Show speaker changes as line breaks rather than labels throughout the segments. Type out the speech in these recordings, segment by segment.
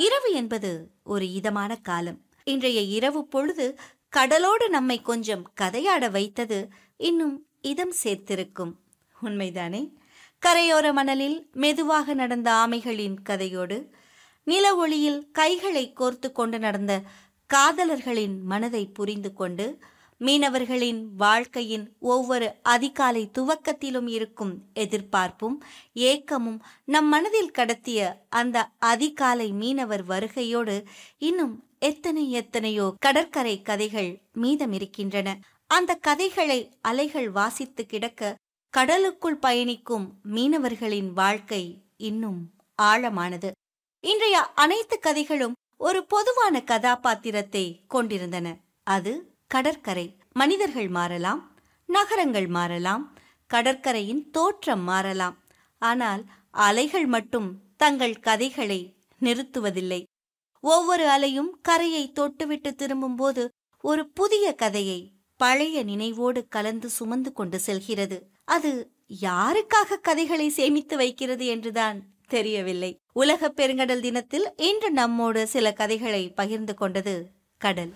இரவு என்பது ஒரு இதமான காலம் இன்றைய இரவு பொழுது கடலோடு நம்மை கொஞ்சம் கதையாட வைத்தது இன்னும் இதம் சேர்த்திருக்கும் உண்மைதானே கரையோர மணலில் மெதுவாக நடந்த ஆமைகளின் கதையோடு நில ஒளியில் கைகளை கோர்த்து கொண்டு நடந்த காதலர்களின் மனதை புரிந்து கொண்டு மீனவர்களின் வாழ்க்கையின் ஒவ்வொரு அதிகாலை துவக்கத்திலும் இருக்கும் எதிர்பார்ப்பும் ஏக்கமும் நம் மனதில் கடத்திய அந்த அதிகாலை மீனவர் வருகையோடு இன்னும் எத்தனை எத்தனையோ கடற்கரை கதைகள் மீதம் இருக்கின்றன அந்த கதைகளை அலைகள் வாசித்து கிடக்க கடலுக்குள் பயணிக்கும் மீனவர்களின் வாழ்க்கை இன்னும் ஆழமானது இன்றைய அனைத்து கதைகளும் ஒரு பொதுவான கதாபாத்திரத்தை கொண்டிருந்தன அது கடற்கரை மனிதர்கள் மாறலாம் நகரங்கள் மாறலாம் கடற்கரையின் தோற்றம் மாறலாம் ஆனால் அலைகள் மட்டும் தங்கள் கதைகளை நிறுத்துவதில்லை ஒவ்வொரு அலையும் கரையை தொட்டுவிட்டு திரும்பும்போது ஒரு புதிய கதையை பழைய நினைவோடு கலந்து சுமந்து கொண்டு செல்கிறது அது யாருக்காக கதைகளை சேமித்து வைக்கிறது என்றுதான் தெரியவில்லை உலக பெருங்கடல் தினத்தில் இன்று நம்மோடு சில கதைகளை பகிர்ந்து கொண்டது கடல்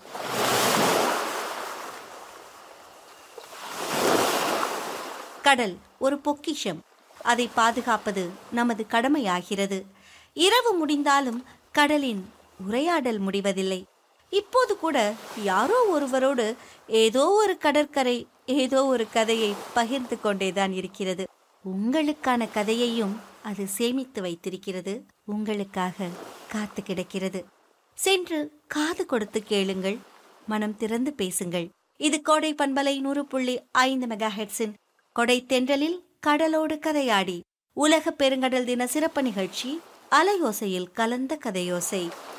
கடல் ஒரு பொக்கிஷம் அதை பாதுகாப்பது நமது கடமையாகிறது இரவு முடிந்தாலும் கடலின் உரையாடல் முடிவதில்லை இப்போது கூட யாரோ ஒருவரோடு ஏதோ ஒரு கடற்கரை ஏதோ ஒரு கதையை பகிர்ந்து கொண்டேதான் இருக்கிறது உங்களுக்கான கதையையும் அது சேமித்து வைத்திருக்கிறது உங்களுக்காக காத்து கிடக்கிறது சென்று காது கொடுத்து கேளுங்கள் மனம் திறந்து பேசுங்கள் இது கோடை பண்பலை நூறு புள்ளி ஐந்து மெகா ஹெட்ஸின் கொடை தென்றலில் கடலோடு கதையாடி உலக பெருங்கடல் தின சிறப்பு நிகழ்ச்சி அலையோசையில் கலந்த கதையோசை